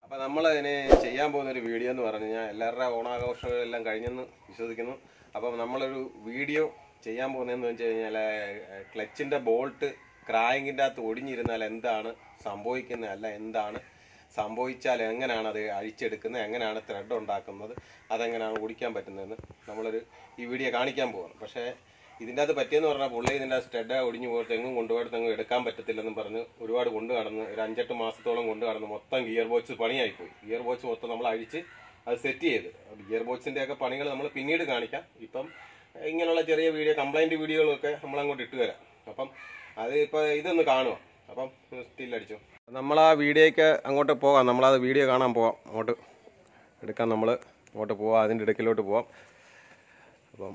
അപ്പൊ നമ്മൾ അതിന് ചെയ്യാൻ പോകുന്ന ഒരു വീഡിയോ എന്ന് പറഞ്ഞു കഴിഞ്ഞാൽ എല്ലാവരുടെ ഓണാഘോഷങ്ങളെല്ലാം കഴിഞ്ഞെന്ന് വിശ്വസിക്കുന്നു അപ്പം നമ്മളൊരു വീഡിയോ ചെയ്യാൻ പോകുന്നതെന്ന് വെച്ച് കഴിഞ്ഞാൽ ക്ലച്ചിന്റെ ബോൾട്ട് ക്രായിങ്ങിൻ്റെ അകത്ത് ഒടിഞ്ഞിരുന്നാൽ എന്താണ് സംഭവിക്കുന്നത് അല്ല എന്താണ് സംഭവിച്ചാൽ എങ്ങനെയാണ് അത് അഴിച്ചെടുക്കുന്നത് എങ്ങനെയാണ് ത്രെഡ് ഉണ്ടാക്കുന്നത് അതെങ്ങനെയാണ് ഓടിക്കാൻ പറ്റുന്നതെന്ന് നമ്മളൊരു ഈ വീഡിയോ കാണിക്കാൻ പോകണം പക്ഷേ ഇതിൻ്റെ അകത്ത് പറ്റിയെന്ന് പറഞ്ഞാൽ പുള്ളി ഇതിൻ്റെ സ്റ്റെഡ് ഒടിഞ്ഞു പോയിട്ട് എങ്ങും കൊണ്ടുപോയിട്ട് എങ്ങും എടുക്കാൻ പറ്റത്തില്ലെന്നും പറഞ്ഞ് ഒരുപാട് കൊണ്ടു കടന്ന് ഒരു അഞ്ചെട്ട് മാസത്തോളം കൊണ്ടു കടന്ന് മൊത്തം ഗിയർ ബോക്സ് പണിയായിപ്പോയി ഗിയർ ബോക്സ് മൊത്തം നമ്മൾ അഴിച്ച് അത് സെറ്റ് ചെയ്ത് ഗിയർ ബോക്സിൻ്റെ ഒക്കെ പണികൾ നമ്മൾ പിന്നീട് കാണിക്കാം ഇപ്പം ഇങ്ങനെയുള്ള ചെറിയ വീഡിയോ കംപ്ലൈൻറ്റ് വീഡിയോകളൊക്കെ നമ്മൾ അങ്ങോട്ട് ഇട്ട് തരാം അപ്പം അത് ഇപ്പോൾ ഇതൊന്ന് കാണുക അപ്പം സ്റ്റിൽ അടിച്ചു നമ്മൾ ആ വീഡിയോയ്ക്ക് അങ്ങോട്ട് പോകാം നമ്മളത് വീഡിയോ കാണാൻ പോവാം അങ്ങോട്ട് എടുക്കാൻ നമ്മൾ അങ്ങോട്ട് പോവാം അതിൻ്റെ ഇടയ്ക്കിലോട്ട് പോവാം അപ്പം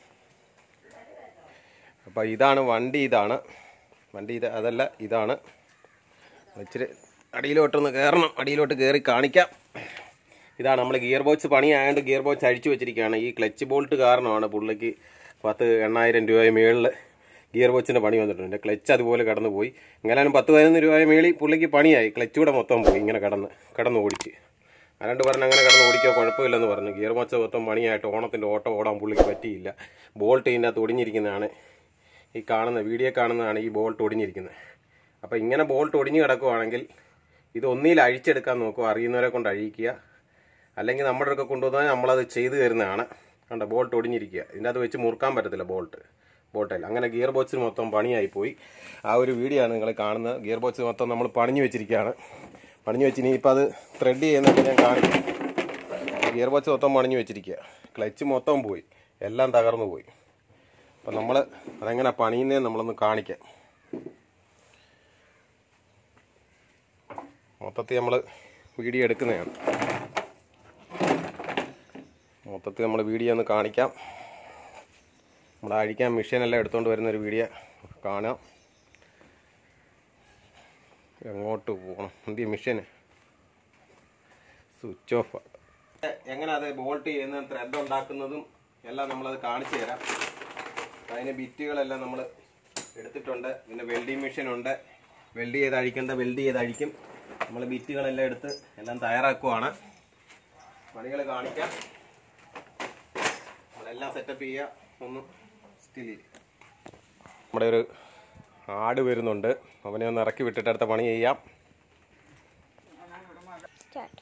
അപ്പോൾ ഇതാണ് വണ്ടി ഇതാണ് വണ്ടി ഇത് അതല്ല ഇതാണ് ഇച്ചിരി അടിയിലോട്ടൊന്ന് കയറണം അടിയിലോട്ട് കയറി കാണിക്കാം ഇതാണ് നമ്മൾ ഗിയർ ബോക്സ് പണിയായതുകൊണ്ട് ഗിയർ ബോക്സ് അഴിച്ചു വെച്ചിരിക്കുകയാണ് ഈ ക്ലച്ച് ബോൾട്ട് കാരണമാണ് പുള്ളിക്ക് പത്ത് എണ്ണായിരം രൂപ മേളിൽ ഗിയർ ബോക്സിൻ്റെ പണി വന്നിട്ടുണ്ട് ക്ലച്ച് അതുപോലെ കടന്നു പോയി എങ്ങനെയാലും പത്ത് പതിനൊന്ന് രൂപ മേളിൽ പുള്ളിക്ക് പണിയായി ക്ലച്ച് കൂടെ മൊത്തം പോയി ഇങ്ങനെ കടന്ന് കടന്ന് ഓടിച്ച് അല്ലാണ്ട് പറഞ്ഞ് അങ്ങനെ കടന്ന് ഓടിക്കോ കുഴപ്പമില്ലെന്ന് പറഞ്ഞു ഗിയർ ബോക്സ് മൊത്തം പണിയായിട്ട് ഓണത്തിൻ്റെ ഓട്ടം ഓടാൻ പുള്ളിക്ക് പറ്റിയില്ല ബോൾട്ട് ഇതിൻ്റെ അകത്ത് ഒടിഞ്ഞിരിക്കുന്നതാണ് ഈ കാണുന്ന വീഡിയോ കാണുന്നതാണ് ഈ ബോൾട്ട് ഒടിഞ്ഞിരിക്കുന്നത് അപ്പോൾ ഇങ്ങനെ ബോൾട്ട് ഒടിഞ്ഞു കിടക്കുവാണെങ്കിൽ ഇത് ഒന്നിയിൽ അഴിച്ചെടുക്കാൻ നോക്കുക അറിയുന്നവരെ കൊണ്ട് അഴിക്കുക അല്ലെങ്കിൽ നമ്മുടെ ഒക്കെ കൊണ്ടുവന്നാൽ നമ്മളത് ചെയ്തു തരുന്നതാണ് കണ്ട ബോൾട്ട് ഒടിഞ്ഞിരിക്കുക ഇതിൻ്റെ അകത്ത് വെച്ച് മുറുക്കാൻ പറ്റത്തില്ല ബോൾട്ട് ബോട്ടിൽ അങ്ങനെ ഗിയർ ബോക്സിന് മൊത്തം പണിയായി പോയി ആ ഒരു വീഡിയോ ആണ് നിങ്ങൾ കാണുന്നത് ഗിയർ ബോക്സ് മൊത്തം നമ്മൾ പണിഞ്ഞു വെച്ചിരിക്കുകയാണ് പണിഞ്ഞു വെച്ച് ഇനിയിപ്പോൾ അത് ത്രെഡ് ചെയ്യുന്നതൊക്കെ ഞാൻ കാണിക്കും ഗിയർ ബോക്സ് മൊത്തം പണിഞ്ഞു വെച്ചിരിക്കുക ക്ലച്ച് മൊത്തം പോയി എല്ലാം തകർന്നു പോയി അപ്പം നമ്മൾ അതെങ്ങനെ പണിയുന്നതെന്ന് നമ്മളൊന്ന് കാണിക്കാം മൊത്തത്തിൽ നമ്മൾ വീഡിയോ എടുക്കുന്നതാണ് മൊത്തത്തിൽ നമ്മൾ വീഡിയോ ഒന്ന് കാണിക്കാം നമ്മൾ അഴിക്കാൻ മെഷീനെല്ലാം എടുത്തുകൊണ്ട് വരുന്ന ഒരു വീഡിയോ കാണാം എങ്ങോട്ട് പോകണം എന്ത് മെഷീന് സ്വിച്ച് ഓഫ് എങ്ങനെ അത് ബോൾട്ട് ചെയ്യുന്ന ത്രെഡ് ഉണ്ടാക്കുന്നതും എല്ലാം നമ്മളത് കാണിച്ചു തരാം അതിന് ബിറ്റുകളെല്ലാം നമ്മൾ എടുത്തിട്ടുണ്ട് പിന്നെ വെൽഡിങ് മെഷീൻ ഉണ്ട് വെൽഡ് ചെയ്ത് അഴിക്കേണ്ട വെൽഡ് ചെയ്ത് അഴിക്കും നമ്മൾ ബിറ്റുകളെല്ലാം എടുത്ത് എല്ലാം തയ്യാറാക്കുവാണ് പണികൾ കാണിക്കാം നമ്മളെല്ലാം സെറ്റപ്പ് ചെയ്യുക ഒന്ന് സ്റ്റിൽ നമ്മുടെ ഒരു ആട് വരുന്നുണ്ട് അവനെ ഒന്ന് ഇറക്കി വിട്ടിട്ട് അടുത്ത പണി ചെയ്യാം Start.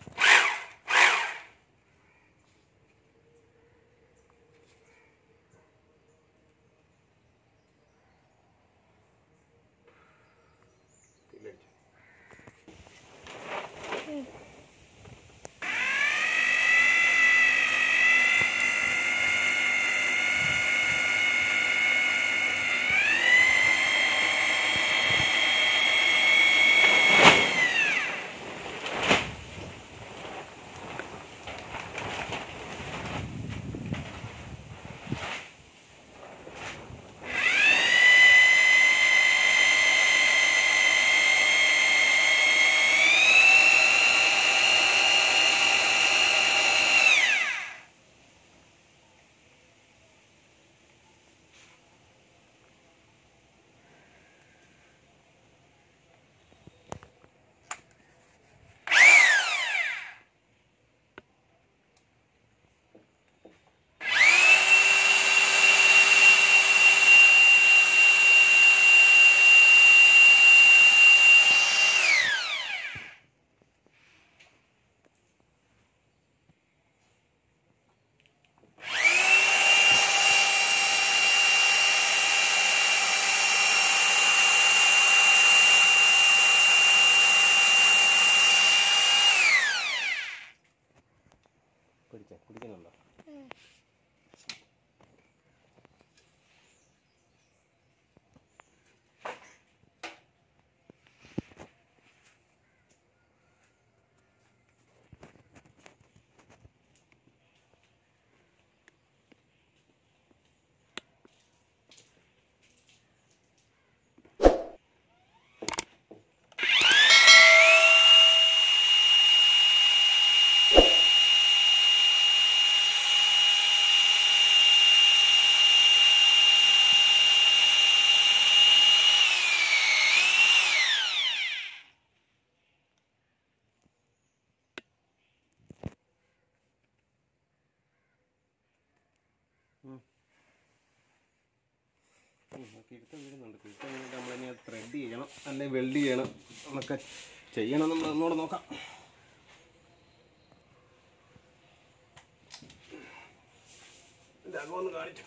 കിഴുത്ത വീഴുന്നുണ്ട് കിഴുത്ത വീണിട്ട് നമ്മളിനി ത്രെഡ് ചെയ്യണം അല്ലെങ്കിൽ വെൽഡ് ചെയ്യണം എന്നൊക്കെ ചെയ്യണം നമ്മൾ ഒന്നുകൂടെ നോക്കാം ഇതാകെ ഒന്ന് കാണിച്ചു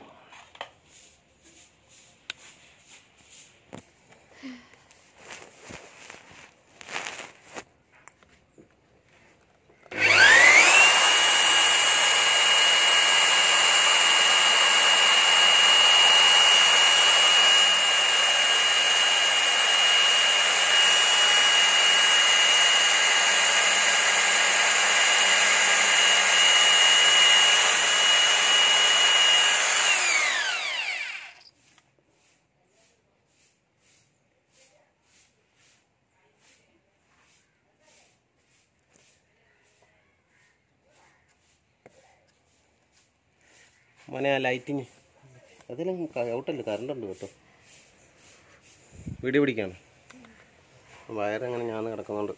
മോനെ ആ ലൈറ്റിങ് അതിലും ഔട്ടല്ലേ കറണ്ട് ഉണ്ട് കേട്ടോ വീഡിയോ പിടിക്കാണ് വയറങ്ങനെ ഞാൻ കിടക്കുന്നുണ്ട്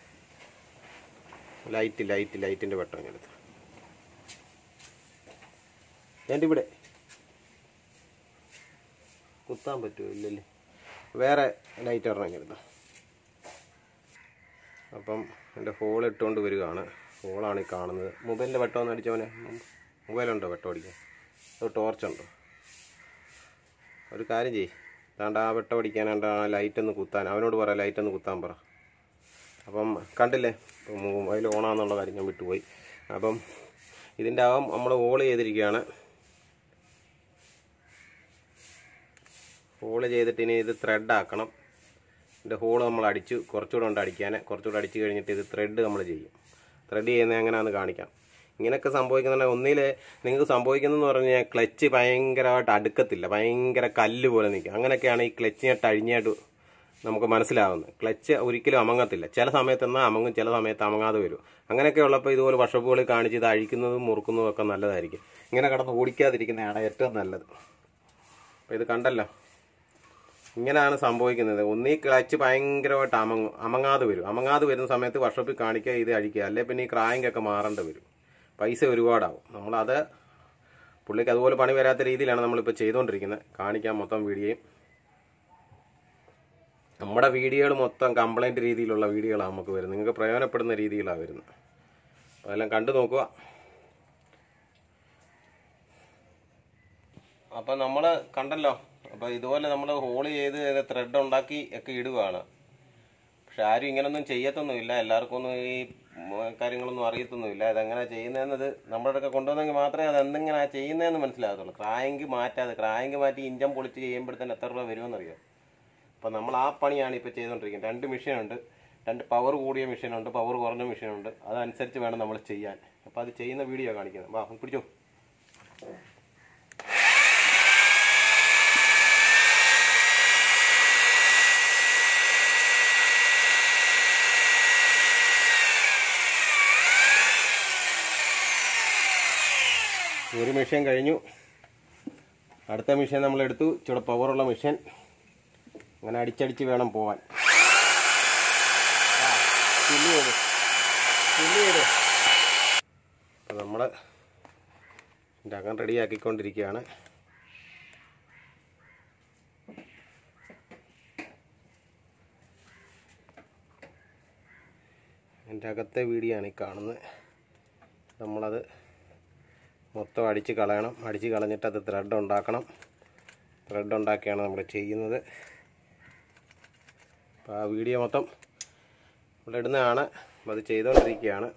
ലൈറ്റ് ലൈറ്റ് ലൈറ്റിൻ്റെ വെട്ടം ഇങ്ങനെ എടുത്ത് എൻ്റെ ഇവിടെ കുത്താൻ പറ്റുമോ ഇല്ലല്ലേ വേറെ ലൈറ്റ് ഒരെണ്ണം ഇങ്ങനെ എടുത്താ അപ്പം എൻ്റെ ഹോൾ ഇട്ടുകൊണ്ട് വരികയാണ് ഹോളാണ് ഈ കാണുന്നത് മൊബൈലിൻ്റെ വെട്ടം ഒന്ന് അടിച്ചവനെ മൊബൈലുണ്ടോ വെട്ടം അടിക്കാൻ അത് ടോർച്ചുണ്ടോ ഒരു കാര്യം ചെയ്യ് താണ്ട ആ വെട്ടം അടിക്കാനാണ്ട് ആ ലൈറ്റ് ഒന്ന് കുത്താൻ അവനോട് പറ ലൈറ്റ് ഒന്ന് കുത്താൻ പറ അപ്പം കണ്ടില്ലേ ഇപ്പം മൊബൈൽ ഓണാന്നുള്ള കാര്യം ഞാൻ വിട്ടുപോയി അപ്പം ഇതിൻ്റെ അകം നമ്മൾ ഓൾ ചെയ്തിരിക്കുകയാണ് ഹോള് ചെയ്തിട്ട് ഇനി ഇത് ത്രെഡ് ആക്കണം ഇതിൻ്റെ ഹോള് നമ്മൾ അടിച്ചു കുറച്ചുകൂടെ ഉണ്ട് അടിക്കാൻ കുറച്ചുകൂടെ അടിച്ച് കഴിഞ്ഞിട്ട് ഇത് ത്രെഡ് നമ്മൾ ചെയ്യും ത്രെഡ് ചെയ്യുന്നത് എങ്ങനെയാണെന്ന് കാണിക്കാം ഇങ്ങനെയൊക്കെ സംഭവിക്കുന്നുണ്ടെങ്കിൽ ഒന്നിൽ നിങ്ങൾക്ക് സംഭവിക്കുന്നതെന്ന് പറഞ്ഞാൽ ക്ലച്ച് ഭയങ്കരമായിട്ട് അടുക്കത്തില്ല ഭയങ്കര കല്ല് പോലെ നിൽക്കും അങ്ങനെയൊക്കെയാണ് ഈ ക്ലച്ചിനായിട്ട് അഴിഞ്ഞായിട്ട് നമുക്ക് മനസ്സിലാവുന്നത് ക്ലച്ച് ഒരിക്കലും അമങ്ങത്തില്ല ചില സമയത്ത് എന്നാൽ അമങ്ങും ചില സമയത്ത് അമങ്ങാതെ വരും അങ്ങനെയൊക്കെ ഉള്ളപ്പോൾ ഇതുപോലെ വർഷപ്പുകളിൽ കാണിച്ച് ഇത് അഴിക്കുന്നതും മുറുക്കുന്നതും ഒക്കെ നല്ലതായിരിക്കും ഇങ്ങനെ കിടന്ന് ഓടിക്കാതിരിക്കുന്നതാണ് ഏറ്റവും നല്ലത് അപ്പോൾ ഇത് കണ്ടല്ലോ ഇങ്ങനെയാണ് സംഭവിക്കുന്നത് ഒന്നീ ക്ലച്ച് ഭയങ്കരമായിട്ട് അമങ്ങും അമങ്ങാതെ വരും അമങ്ങാതെ വരുന്ന സമയത്ത് വർഷോപ്പിൽ കാണിക്കുക ഇത് അഴിക്കുക അല്ലെ പിന്നെ ഈ ക്രായിങ്കൊക്കെ മാറേണ്ടി വരും പൈസ ഒരുപാടാവും നമ്മളത് പുള്ളിക്ക് അതുപോലെ പണി വരാത്ത രീതിയിലാണ് നമ്മളിപ്പോൾ ചെയ്തുകൊണ്ടിരിക്കുന്നത് കാണിക്കാൻ മൊത്തം വീഡിയോയും നമ്മുടെ വീഡിയോകൾ മൊത്തം കംപ്ലൈൻറ്റ് രീതിയിലുള്ള വീഡിയോകളാണ് നമുക്ക് വരുന്നത് നിങ്ങൾക്ക് പ്രയോജനപ്പെടുന്ന രീതിയിലാണ് വരുന്നത് അപ്പോൾ അതെല്ലാം കണ്ടു നോക്കുക അപ്പം നമ്മൾ കണ്ടല്ലോ അപ്പോൾ ഇതുപോലെ നമ്മൾ ഹോൾ ചെയ്ത് ത്രെഡ് ഉണ്ടാക്കി ഒക്കെ ഇടുകയാണ് പക്ഷെ ആരും ഇങ്ങനൊന്നും ചെയ്യത്തൊന്നുമില്ല എല്ലാവർക്കും ഒന്നും ഈ ഉം, കാര്യങ്ങളൊന്നും അറിയത്തൊന്നുമില്ല ഇതെങ്ങനെ ചെയ്യുന്നതെന്നത് നമ്മുടെ അടുക്ക കൊണ്ടുവന്നെങ്കിൽ മാത്രമേ അത് എന്തെങ്ങനെയാണ് ചെയ്യുന്നതെന്ന് മനസ്സിലാകത്തുള്ളൂ ക്രായങ്ക് മാറ്റാതെ ക്രായങ്ക് മാറ്റി ഇഞ്ചം പൊളിച്ച് ചെയ്യുമ്പോഴത്തേന് എത്ര രൂപ വരുമെന്നറിയാം അപ്പം നമ്മൾ ആ പണിയാണ് ഇപ്പോൾ ചെയ്തുകൊണ്ടിരിക്കുന്നത് രണ്ട് മെഷീനുണ്ട് രണ്ട് പവർ കൂടിയ മെഷീനുണ്ട് പവർ കുറഞ്ഞ മെഷീനുണ്ട് അതനുസരിച്ച് വേണം നമ്മൾ ചെയ്യാൻ അപ്പോൾ അത് ചെയ്യുന്ന വീഡിയോ കാണിക്കുന്നത് വാ പിടിച്ചോ ഒരു മെഷീൻ കഴിഞ്ഞു അടുത്ത മെഷീൻ നമ്മൾ എടുത്തു ഇച്ചിരി പവറുള്ള മെഷീൻ അങ്ങനെ അടിച്ചടിച്ച് വേണം പോവാൻ അപ്പം നമ്മൾ ഇതിൻ്റെ അകം റെഡിയാക്കിക്കൊണ്ടിരിക്കുകയാണ് എൻ്റെ അകത്തെ വീഡിയോ ആണ് ഈ കാണുന്നത് നമ്മളത് മൊത്തം അടിച്ച് കളയണം അടിച്ച് കളഞ്ഞിട്ട് അത് ത്രെഡ് ഉണ്ടാക്കണം ത്രെഡ് ഉണ്ടാക്കിയാണ് നമ്മൾ ചെയ്യുന്നത് അപ്പോൾ ആ വീഡിയോ മൊത്തം ഇവിടെ ഇടുന്നതാണ് അപ്പോൾ അത് ചെയ്തുകൊണ്ടിരിക്കുകയാണ്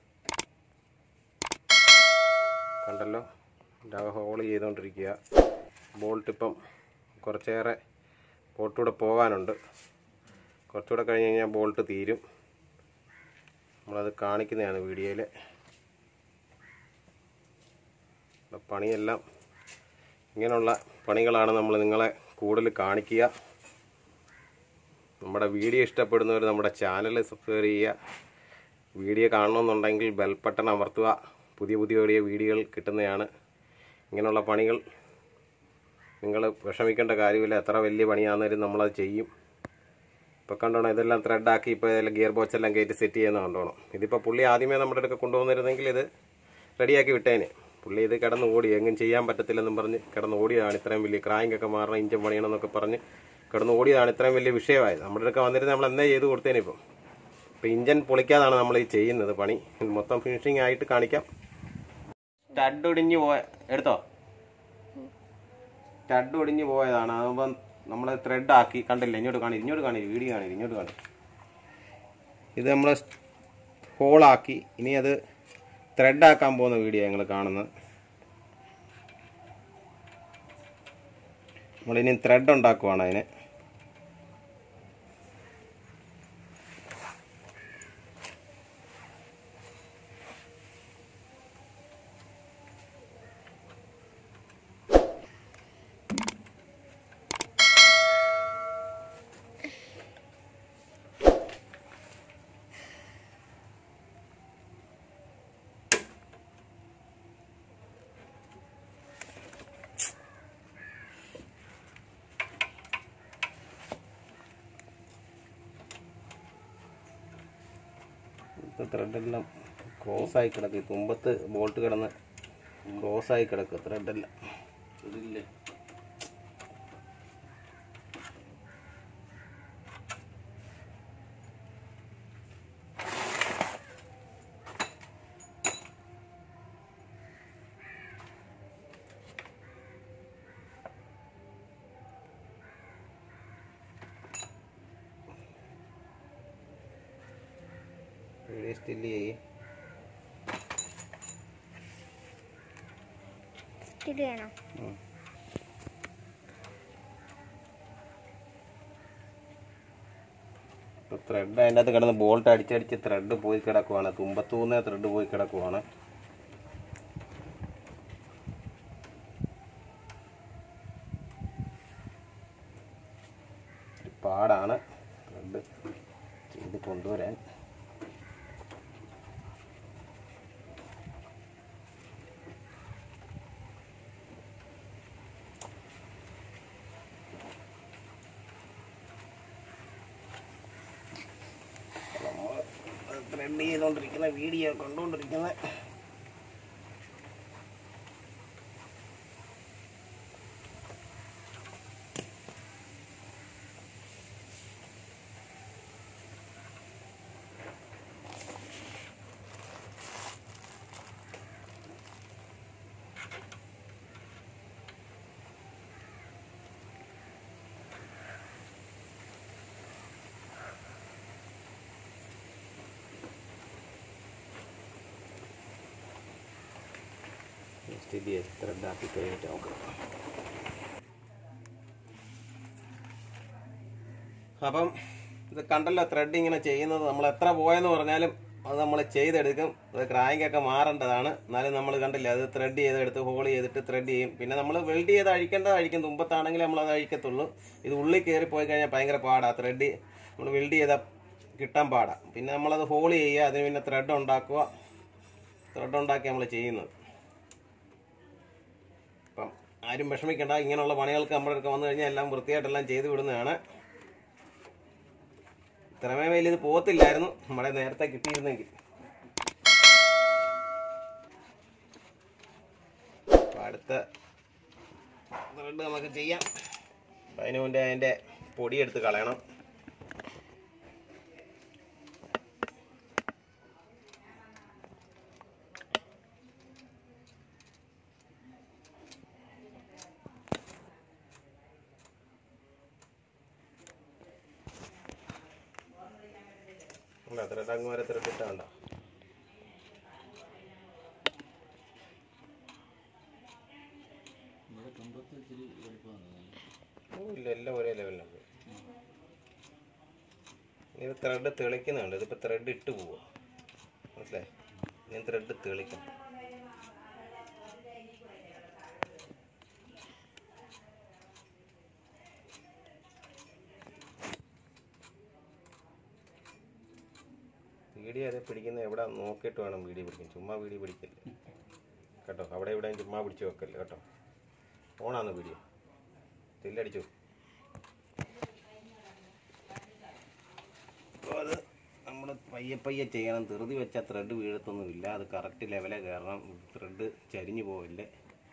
കണ്ടല്ലോ എൻ്റെ ഹോൾ ചെയ്തുകൊണ്ടിരിക്കുക ബോൾട്ട് ഇപ്പം കുറച്ചേറെ ബോൾട്ടൂടെ പോകാനുണ്ട് കുറച്ചുകൂടെ കഴിഞ്ഞ് കഴിഞ്ഞാൽ ബോൾട്ട് തീരും നമ്മളത് കാണിക്കുന്നതാണ് വീഡിയോയിൽ ഉള്ള പണിയെല്ലാം ഇങ്ങനെയുള്ള പണികളാണ് നമ്മൾ നിങ്ങളെ കൂടുതൽ കാണിക്കുക നമ്മുടെ വീഡിയോ ഇഷ്ടപ്പെടുന്നവർ നമ്മുടെ ചാനൽ സബ്സ്ക്രൈബ് ചെയ്യുക വീഡിയോ കാണണമെന്നുണ്ടെങ്കിൽ ബെൽബട്ടൺ അമർത്തുക പുതിയ പുതിയ പുതിയ വീഡിയോകൾ കിട്ടുന്നതാണ് ഇങ്ങനെയുള്ള പണികൾ നിങ്ങൾ വിഷമിക്കേണ്ട കാര്യമില്ല എത്ര വലിയ പണിയാണെങ്കിലും നമ്മളത് ചെയ്യും ഇപ്പോൾ കണ്ടോണം ഇതെല്ലാം ത്രെഡാക്കി ഇപ്പോൾ ഇതെല്ലാം ഗിയർ ബോക്സ് എല്ലാം കയറ്റി സെറ്റ് ചെയ്യുന്ന കണ്ടോണം ഇതിപ്പോൾ പുള്ളി ആദ്യമേ നമ്മുടെ അടുക്ക കൊണ്ടുവന്നിരുന്നെങ്കിൽ ഇത് റെഡിയാക്കി വിട്ടേനെ പുള്ളി ഇത് കിടന്ന് ഓടി എങ്ങും ചെയ്യാൻ പറ്റത്തില്ലെന്നും പറഞ്ഞ് കിടന്ന് ഓടിയതാണ് ഇത്രയും വലിയ ക്രാങ്കൊക്കെ മാറണം ഇഞ്ചൻ പണിയണമെന്നൊക്കെ പറഞ്ഞ് കിടന്ന് ഓടിയതാണ് ഇത്രയും വലിയ വിഷയമായത് നമ്മുടെ അടുക്ക വന്നിട്ട് നമ്മൾ എന്നേ ചെയ്ത് കൊടുത്തേനെ ഇപ്പം ഇപ്പം ഇഞ്ചൻ പൊളിക്കാതാണ് നമ്മൾ ഈ ചെയ്യുന്നത് പണി മൊത്തം ഫിനിഷിംഗ് ആയിട്ട് കാണിക്കാം സ്റ്റഡ് ഒടിഞ്ഞു പോയ എടുത്തോ സ്റ്റഡ് ഒടിഞ്ഞു പോയതാണ് അതാകുമ്പം നമ്മൾ ത്രെഡ് ആക്കി കണ്ടില്ല ഇങ്ങോട്ട് കാണി ഇങ്ങോട്ട് കാണി വീഡിയോ കാണി ഇങ്ങോട്ട് കാണി ഇത് നമ്മൾ ഹോളാക്കി ഇനി അത് ത്രെഡ് ആക്കാൻ പോകുന്ന വീഡിയോ ഞങ്ങൾ കാണുന്നത് നമ്മളിനി ത്രെഡ് ഉണ്ടാക്കുവാണ് അതിന് ഇപ്പം ത്രെഡെല്ലാം ക്രോസ് ആയി കിടക്കും ഈ തുമ്പത്ത് ബോൾട്ട് കിടന്ന് ക്രോസ് ആയി കിടക്കും ത്രെഡെല്ലാം ഇതില്ലേ വീഡിയോ സ്റ്റില് ചെയ്യ് സ്റ്റിൽ ചെയ്യണോ ത്രെഡ് അതിൻ്റെ അകത്ത് കിടന്ന് ബോൾട്ട് അടിച്ചടിച്ച് ത്രെഡ് പോയി കിടക്കുവാണ് തുമ്പത്തൂന്ന് ത്രെഡ് പോയി കിടക്കുവാണ് ഒരു പാടാണ് ത്രെഡ് ചെയ്ത് കൊണ്ടുവരാൻ ത്രെഡ് ചെയ്തുകൊണ്ടിരിക്കുന്ന വീഡിയോ കണ്ടുകൊണ്ടിരിക്കുന്ന സ്ഥിതി ത്രെഡ് ആക്കി കഴിഞ്ഞിട്ട് നോക്കാം അപ്പം ഇത് കണ്ടല്ലോ ത്രെഡ് ഇങ്ങനെ ചെയ്യുന്നത് നമ്മൾ എത്ര പോയെന്ന് പറഞ്ഞാലും അത് നമ്മൾ ചെയ്തെടുക്കും അത് ക്രാങ്കൊക്കെ മാറേണ്ടതാണ് എന്നാലും നമ്മൾ കണ്ടില്ല അത് ത്രെഡ് ചെയ്തെടുത്ത് ഹോൾ ചെയ്തിട്ട് ത്രെഡ് ചെയ്യും പിന്നെ നമ്മൾ വെൽഡ് ചെയ്ത് അഴിക്കേണ്ടത് അഴിക്കും തുമ്പത്താണെങ്കിൽ നമ്മൾ അത് അഴിക്കത്തുള്ളൂ ഇത് ഉള്ളിൽ കയറി പോയി കഴിഞ്ഞാൽ ഭയങ്കര പാടാണ് ത്രെഡ് നമ്മൾ വെൽഡ് ചെയ്താൽ കിട്ടാൻ പാടാ പിന്നെ നമ്മളത് ഹോൾ ചെയ്യുക അതിന് പിന്നെ ത്രെഡ് ഉണ്ടാക്കുക ത്രെഡ് ഉണ്ടാക്കി നമ്മൾ ചെയ്യുന്നത് അപ്പം ആരും വിഷമിക്കേണ്ട ഇങ്ങനെയുള്ള പണികൾക്ക് നമ്മുടെ അടുക്ക വന്നു കഴിഞ്ഞാൽ എല്ലാം വൃത്തിയായിട്ടെല്ലാം ചെയ്തു വിടുന്നതാണ് ഇത്രമേ വലിയ ഇത് പോകത്തില്ലായിരുന്നു നമ്മളെ നേരത്തെ കിട്ടിയിരുന്നെങ്കിൽ അപ്പം അടുത്ത ത്രെഡ് നമുക്ക് ചെയ്യാം അപ്പം അതിന് മുന്നേ അതിൻ്റെ പൊടിയെടുത്ത് കളയണം അല്ല ത്രെഡ് അങ്ങ് വരെ ത്രെഡ് ഇട്ടാണ്ട ഇവിടെ തുമ്പത്ത് ഇച്ചിരി എളുപ്പമാണ് ഇല്ല എല്ലാം ഒരേ ലെവലിലാണ് ഇത് ത്രെഡ് തെളിക്കുന്നുണ്ട് ഇതിപ്പോൾ ത്രെഡ് ഇട്ട് പോവുക മനസ്സിലായി ഞാൻ ത്രെഡ് തെളിക്കണം വീഡിയോ അത് പിടിക്കുന്ന എവിടെ നോക്കിയിട്ട് വേണം വീഡിയോ പിടിക്കാൻ ചുമ്മാ വീഡിയോ പിടിക്കില്ല കേട്ടോ അവിടെ എവിടെയും ചുമ്മാ പിടിച്ച് വെക്കല്ലേ കേട്ടോ ഓണാന്ന് വീഡിയോ തില്ലടിച്ചു അപ്പോൾ അത് നമ്മൾ പയ്യെ പയ്യെ പയ്യെ ചെയ്യണം ധൃതി വെച്ച ത്രെഡ് വീഴത്തൊന്നുമില്ല അത് കറക്റ്റ് ലെവലേ കയറണം ത്രെഡ് ചരിഞ്ഞു പോവില്ലേ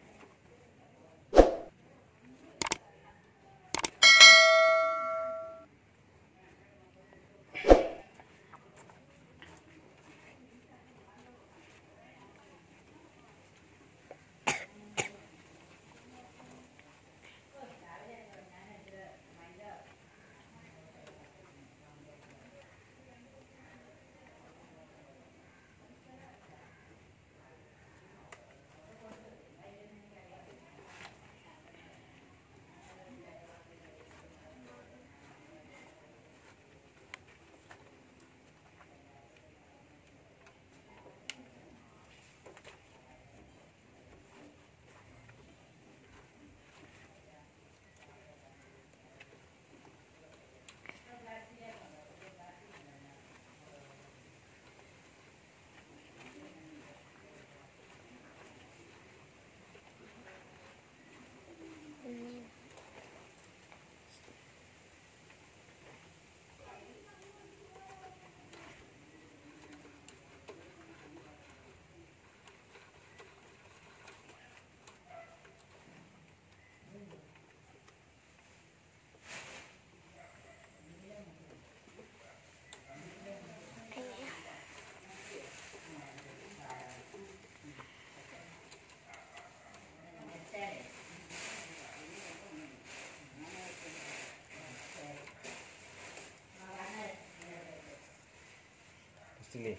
ഇല്ലേ?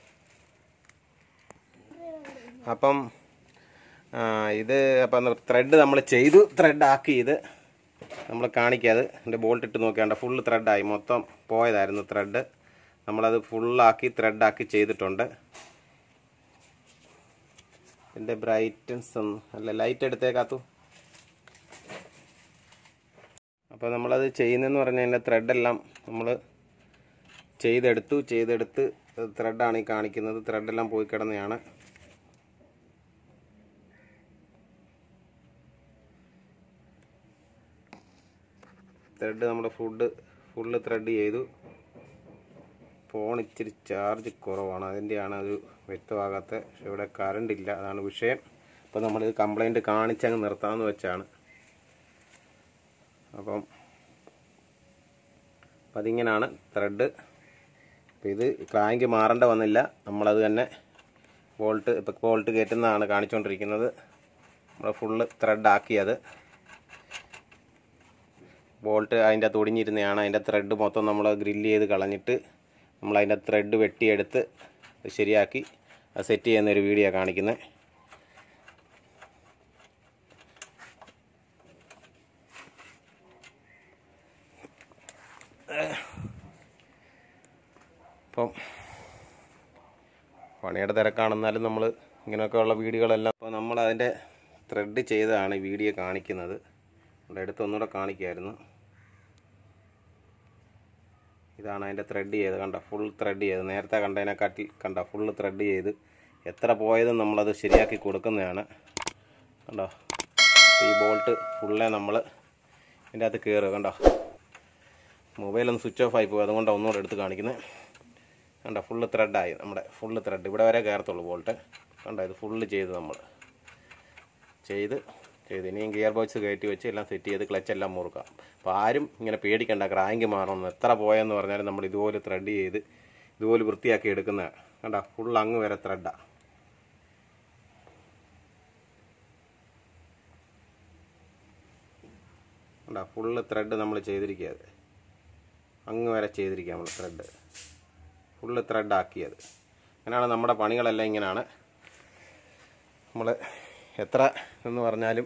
അപ്പം ആ, ഇത് അപ്പം ത്രെഡ് നമ്മൾ ചെയ്തു ത്രെഡ് ആക്കി ഇത് നമ്മൾ കാണിക്കാതെ എൻ്റെ ബോൾട്ട് ഇട്ട് നോക്കിയാണ്ട് ഫുള്ള് ത്രെഡായി മൊത്തം പോയതായിരുന്നു ത്രെഡ് നമ്മളത് ഫുള്ളാക്കി ത്രെഡാക്കി ചെയ്തിട്ടുണ്ട് എൻ്റെ ബ്രൈറ്റൻസ് ഒന്ന് അല്ല ലൈറ്റ് എടുത്തേക്കാത്തു അപ്പോൾ നമ്മളത് ചെയ്യുന്നതെന്ന് പറഞ്ഞാൽ എൻ്റെ ത്രെഡെല്ലാം നമ്മൾ ചെയ്തെടുത്തു ചെയ്തെടുത്ത് ത്രെഡാണ് ഈ കാണിക്കുന്നത് ത്രെഡെല്ലാം പോയി കിടന്നതാണ് ത്രെഡ് നമ്മുടെ ഫുഡ് ഫുള്ള് ത്രെഡ് ചെയ്തു ഫോൺ ഇച്ചിരി ചാർജ് കുറവാണ് അതിൻ്റെയാണ് അത് വ്യക്തമാകാത്ത പക്ഷെ ഇവിടെ കറണ്ട് ഇല്ല അതാണ് വിഷയം അപ്പോൾ നമ്മളിത് കംപ്ലൈൻറ്റ് കാണിച്ചങ്ങ് നിർത്താമെന്ന് വെച്ചാണ് അപ്പം അപ്പം അതിങ്ങനെയാണ് ത്രെഡ് അപ്പോൾ ഇത് ക്രാങ്ക് മാറേണ്ട വന്നില്ല നമ്മളത് തന്നെ ബോൾട്ട് ഇപ്പോൾ ബോൾട്ട് കയറ്റുന്നതാണ് കാണിച്ചുകൊണ്ടിരിക്കുന്നത് നമ്മൾ ഫുള്ള് ത്രെഡ് ആക്കിയത് ബോൾട്ട് അതിൻ്റെ അകത്ത് ഒടിഞ്ഞിരുന്നതാണ് അതിൻ്റെ ത്രെഡ് മൊത്തം നമ്മൾ ഗ്രില്ല് ചെയ്ത് കളഞ്ഞിട്ട് നമ്മൾ അതിൻ്റെ ത്രെഡ് വെട്ടിയെടുത്ത് അത് ശരിയാക്കി അത് സെറ്റ് ചെയ്യുന്ന ഒരു വീഡിയോ കാണിക്കുന്നത് അപ്പം പണിയുടെ തിരക്കാണെന്നാലും നമ്മൾ ഇങ്ങനെയൊക്കെയുള്ള വീഡിയോകളെല്ലാം അപ്പോൾ നമ്മൾ അതിൻ്റെ ത്രെഡ് ചെയ്താണ് ഈ വീഡിയോ കാണിക്കുന്നത് ഇവിടെ അടുത്ത് ഒന്നുകൂടെ കാണിക്കുമായിരുന്നു ഇതാണ് അതിൻ്റെ ത്രെഡ് ചെയ്ത് കണ്ട ഫുൾ ത്രെഡ് ചെയ്ത് നേരത്തെ കണ്ടതിനെക്കാട്ടിൽ കണ്ട ഫുള്ള് ത്രെഡ് ചെയ്ത് എത്ര പോയതും നമ്മളത് ശരിയാക്കി കൊടുക്കുന്നതാണ് കണ്ടോ ഈ ബോൾട്ട് ഫുള്ളേ നമ്മൾ ഇതിൻ്റെ അകത്ത് കയറുക കണ്ടോ മൊബൈലൊന്ന് സ്വിച്ച് ഓഫ് ആയി പോയി അതുകൊണ്ടാണ് ഒന്നുകൂടെ എടുത്ത് കാണിക്കുന്നത് കണ്ടോ ഫുള്ള് ത്രെഡായി നമ്മുടെ ഫുള്ള് ത്രെഡ് ഇവിടെ വരെ കയറത്തുള്ളൂ ബോൾട്ട് കണ്ടോ ഇത് ഫുള്ള് ചെയ്ത് നമ്മൾ ചെയ്ത് ചെയ്ത് ഇനിയും ഗിയർ ബോക്സ് കയറ്റി വെച്ച് എല്ലാം സെറ്റ് ചെയ്ത് ക്ലച്ച് എല്ലാം മുറുക്കാം അപ്പോൾ ആരും ഇങ്ങനെ പേടിക്കണ്ട ക്രാങ്ക് മാറണമെന്ന് എത്ര പോയെന്ന് പറഞ്ഞാലും നമ്മൾ ഇതുപോലെ ത്രെഡ് ചെയ്ത് ഇതുപോലെ വൃത്തിയാക്കി എടുക്കുന്ന കണ്ട ഫുൾ അങ്ങ് വരെ ത്രെഡാ കണ്ട ഫുള്ള് ത്രെഡ് നമ്മൾ ചെയ്തിരിക്കുക അങ്ങ് വരെ ചെയ്തിരിക്കുക നമ്മൾ ത്രെഡ് ഫുള്ള് ത്രെഡ് ആക്കിയത് അങ്ങനെയാണ് നമ്മുടെ പണികളെല്ലാം ഇങ്ങനെയാണ് നമ്മൾ എത്ര എന്ന് പറഞ്ഞാലും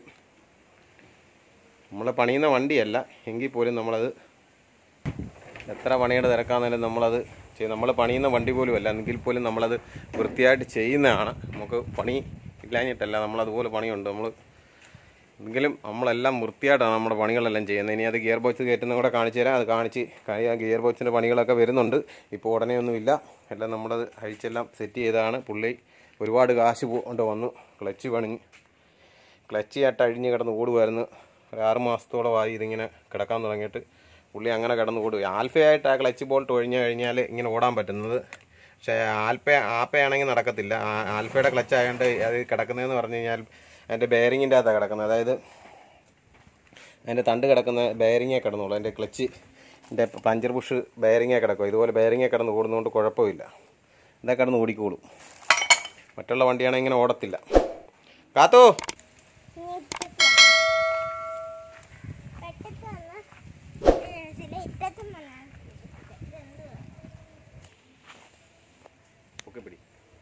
നമ്മൾ പണിയുന്ന വണ്ടിയല്ല എങ്കിൽ പോലും നമ്മളത് എത്ര പണിയുടെ തിരക്കാന്നാലും നമ്മളത് ചെയ്യും നമ്മൾ പണിയുന്ന വണ്ടി പോലും അല്ല എങ്കിൽ പോലും നമ്മളത് വൃത്തിയായിട്ട് ചെയ്യുന്നതാണ് നമുക്ക് പണി ഇല്ലാഞ്ഞിട്ടല്ല നമ്മളതുപോലെ പണിയുണ്ട് നമ്മൾ എങ്കിലും നമ്മളെല്ലാം വൃത്തിയായിട്ടാണ് നമ്മുടെ പണികളെല്ലാം ചെയ്യുന്നത് ഇനി അത് ഗിയർ ബോക്സ് കയറ്റുന്ന കൂടെ കാണിച്ചു തരാം അത് കാണിച്ച് കഴിയാ ഗിയർ ബോക്സിൻ്റെ പണികളൊക്കെ വരുന്നുണ്ട് ഇപ്പോൾ ഉടനെ ഒന്നുമില്ല എല്ലാം നമ്മളത് അഴിച്ചെല്ലാം സെറ്റ് ചെയ്താണ് പുള്ളി ഒരുപാട് കാശ് കൊണ്ട് വന്നു ക്ലച്ച് പണിഞ്ഞ് ക്ലച്ച് ആയിട്ട് അഴിഞ്ഞ് കിടന്ന് ഓടുമായിരുന്നു ഒരു ആറ് മാസത്തോളമായി ഇതിങ്ങനെ കിടക്കാൻ തുടങ്ങിയിട്ട് പുള്ളി അങ്ങനെ കിടന്ന് ഓടുക ആൽഫയായിട്ട് ആ ക്ലച്ച് ബോൾട്ട് ഒഴിഞ്ഞു കഴിഞ്ഞാൽ ഇങ്ങനെ ഓടാൻ പറ്റുന്നത് പക്ഷേ ആൽപ്പ ആപ്പയാണെങ്കിൽ നടക്കത്തില്ല ആ- ആൽഫയുടെ ക്ലച്ച് ആയതുകൊണ്ട് അത് കിടക്കുന്നതെന്ന് പറഞ്ഞു കഴിഞ്ഞാൽ അതിൻ്റെ ബെയറിങ്ങിൻ്റെ അകത്താണ് കിടക്കുന്നത് അതായത് അതിൻ്റെ തണ്ട് കിടക്കുന്ന ബെയറിങ്ങേ കിടന്നുള്ളൂ അതിൻ്റെ ക്ലച്ച് എൻ്റെ പഞ്ചർ ബുഷ് ബെയറിങ്ങേ കിടക്കും ഇതുപോലെ ബെയറിങ്ങേ കിടന്ന് ഓടുന്നതുകൊണ്ട് കുഴപ്പമില്ല ഇതാ കിടന്ന് ഓടിക്കോളും മറ്റുള്ള വണ്ടിയാണെങ്കിൽ ഇങ്ങനെ ഓടത്തില്ല കാത്തോ ഒക്കെ പിടി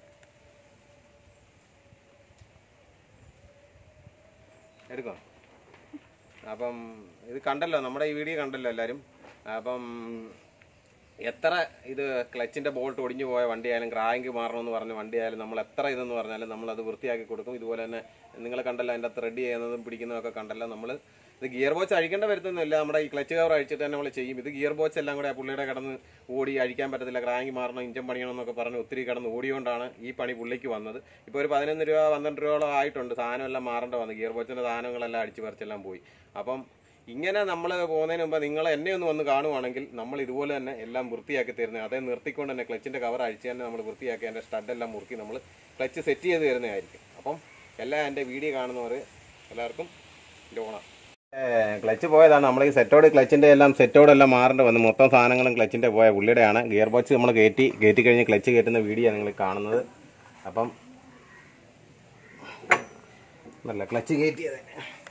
എടുക്കാം അപ്പം ഇത് കണ്ടല്ലോ നമ്മുടെ ഈ വീഡിയോ കണ്ടല്ലോ എല്ലാവരും അപ്പം എത്ര ഇത് ക്ലച്ചിന്റെ ബോൾട്ട് ഒടിഞ്ഞു പോയ വണ്ടിയായാലും ക്രാങ്ക് മാറണമെന്ന് പറഞ്ഞ വണ്ടിയായാലും നമ്മൾ എത്ര ഇതെന്ന് പറഞ്ഞാലും നമ്മൾ അത് വൃത്തിയാക്കി കൊടുക്കും ഇതുപോലെ തന്നെ നിങ്ങൾ കണ്ടല്ലോ അതിൻ്റെ ത്രെഡ് ചെയ്യുന്നതും പിടിക്കുന്നതൊക്കെ കണ്ടല്ലോ നമ്മൾ ഇത് ഗിയർ ബോച്ച് അഴിക്കേണ്ട വരുത്തൊന്നുമില്ല നമ്മുടെ ഈ ക്ലച്ച് കവർ അഴിച്ചിട്ട് തന്നെ നമ്മൾ ചെയ്യും ഇത് ഗിയർ ബോച്ച് എല്ലാം കൂടെ ആ പുള്ളിയുടെ കിടന്ന് ഓടി അഴിക്കാൻ പറ്റത്തില്ല ക്രാങ്ക് മാറണം ഇഞ്ചൻ പണിയണം എന്നൊക്കെ പറഞ്ഞ് ഒത്തിരി കിടന്ന് ഓടിയോണ്ടാണ് ഈ പണി പുള്ളിക്ക് വന്നത് ഇപ്പോൾ ഒരു പതിനൊന്ന് രൂപ പന്ത്രണ്ട് രൂപയോളം ആയിട്ടുണ്ട് സാധനം എല്ലാം മാറേണ്ട വന്നു ഗിയർ ബോച്ചിന്റെ സാധനങ്ങളെല്ലാം അടിച്ച് പറിച്ചെല്ലാം പോയി അപ്പം ഇങ്ങനെ നമ്മൾ പോകുന്നതിന് മുമ്പ് നിങ്ങൾ എന്നെ ഒന്ന് വന്ന് കാണുവാണെങ്കിൽ നമ്മൾ ഇതുപോലെ തന്നെ എല്ലാം വൃത്തിയാക്കി തരുന്നത് അതേ നിർത്തിക്കൊണ്ട് തന്നെ ക്ലച്ചിന്റെ കവർ അഴിച്ച് തന്നെ നമ്മൾ വൃത്തിയാക്കി അതിന്റെ സ്റ്റഡെല്ലാം മുറുക്കി നമ്മൾ ക്ലച്ച് സെറ്റ് ചെയ്ത് തരുന്നതായിരിക്കും അപ്പം എല്ലാ എൻ്റെ വീഡിയോ കാണുന്നവർ എല്ലാവർക്കും ലോണ ക്ലച്ച് പോയതാണ് നമ്മൾ ഈ സെറ്റോട് ക്ലച്ചിന്റെ എല്ലാം സെറ്റോട് എല്ലാം മാറേണ്ടി വന്നു മൊത്തം സാധനങ്ങളും ക്ലച്ചിന്റെ പോയ പുള്ളിയുടെയാണ് ഗിയർ ബോക്സ് നമ്മൾ കയറ്റി കയറ്റി കഴിഞ്ഞ് ക്ലച്ച് കയറ്റുന്ന വീഡിയോ നിങ്ങൾ കാണുന്നത് അപ്പം നല്ല ക്ലച്ച് കയറ്റിയത്